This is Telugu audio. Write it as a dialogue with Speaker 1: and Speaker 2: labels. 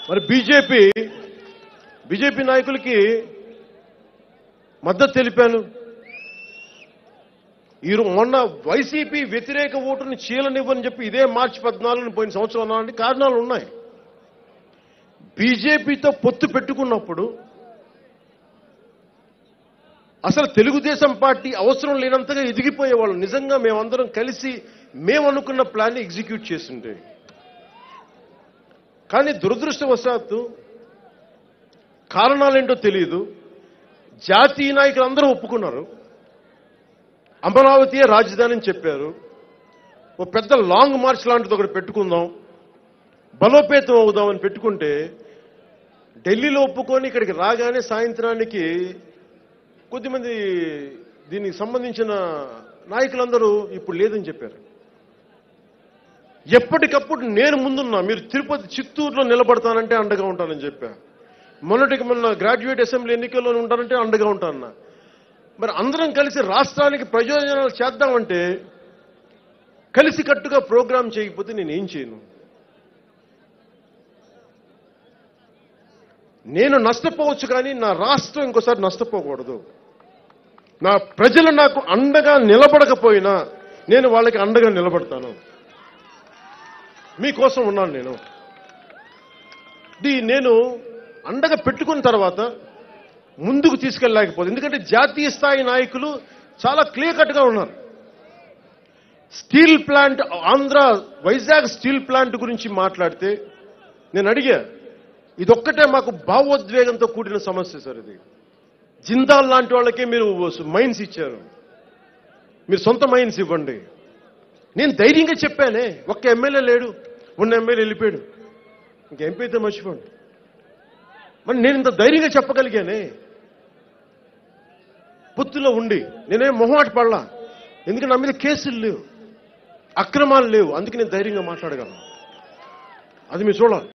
Speaker 1: మరి బీజేపీ బీజేపీ నాయకులకి మద్దతు తెలిపాను ఈ రో- మొన్న వైసీపీ వ్యతిరేక ఓటుని చీలనివ్వని చెప్పి ఇదే మార్చి పద్నాలుగుని పోయిన సంవత్సరం అన్నానంటే కారణాలు ఉన్నాయి బీజేపీతో పొత్తు పెట్టుకున్నప్పుడు అసలు తెలుగుదేశం పార్టీ అవసరం లేనంతగా ఎదిగిపోయేవాళ్ళు నిజంగా మేమందరం కలిసి మేము అనుకున్న ప్లాన్ ఎగ్జిక్యూట్ చేస్తుంటే కానీ దురదృష్టవశాత్తు కారణాలేంటో తెలియదు జాతీయ నాయకులు అందరూ ఒప్పుకున్నారు అమరావతియే రాజధాని అని చెప్పారు ఓ పెద్ద లాంగ్ మార్చ్ లాంటిది ఒకటి పెట్టుకుందాం బలోపేతం అవుదామని పెట్టుకుంటే ఢిల్లీలో ఒప్పుకొని ఇక్కడికి రాగానే సాయంత్రానికి కొద్దిమంది దీనికి సంబంధించిన నాయకులందరూ ఇప్పుడు లేదని చెప్పారు ఎప్పటికప్పుడు నేను ముందున్నా మీరు తిరుపతి చిత్తూరులో నిలబడతానంటే అండగా ఉంటానని చెప్పా మొన్నటికి మొన్న గ్రాడ్యుయేట్ అసెంబ్లీ ఎన్నికల్లో ఉంటానంటే అండగా ఉంటానన్నా మరి అందరం కలిసి రాష్ట్రానికి ప్రయోజనాలు చేద్దామంటే కలిసి కట్టుగా ప్రోగ్రాం చేయకపోతే నేను ఏం చేయను నేను నష్టపోవచ్చు కానీ నా రాష్ట్రం ఇంకోసారి నష్టపోకూడదు నా ప్రజలు నాకు అండగా నిలబడకపోయినా నేను వాళ్ళకి అండగా నిలబడతాను మీకోసం ఉన్నాను నేను ఇది నేను అండగా పెట్టుకున్న తర్వాత ముందుకు తీసుకెళ్ళలేకపోతే ఎందుకంటే జాతీయ స్థాయి నాయకులు చాలా క్లియర్ కట్గా ఉన్నారు steel plant Andhra Vizag steel plant గురించి మాట్లాడితే నేను అడిగా ఇదొక్కటే మాకు భావోద్వేగంతో కూడిన సమస్య సార్ ఇది జిందాల్ లాంటి వాళ్ళకే మీరు మైన్స్ ఇచ్చారు మీరు సొంత మైన్స్ ఇవ్వండి నేను ధైర్యంగా చెప్పానే ఒక్క ఎమ్మెల్యే లేడు ఉన్న ఎమ్మెల్యే వెళ్ళిపోయాడు ఇంక ఎంపీ అయితే మర్చిపోండి మరి నేను ఇంత ధైర్యంగా చెప్పగలిగానే పొత్తులో ఉండి నేనేం మొహమాట పడలా ఎందుకంటే నా మీద కేసులు లేవు అక్రమాలు లేవు అందుకే నేను ధైర్యంగా మాట్లాడగలను అది మీరు చూడాలి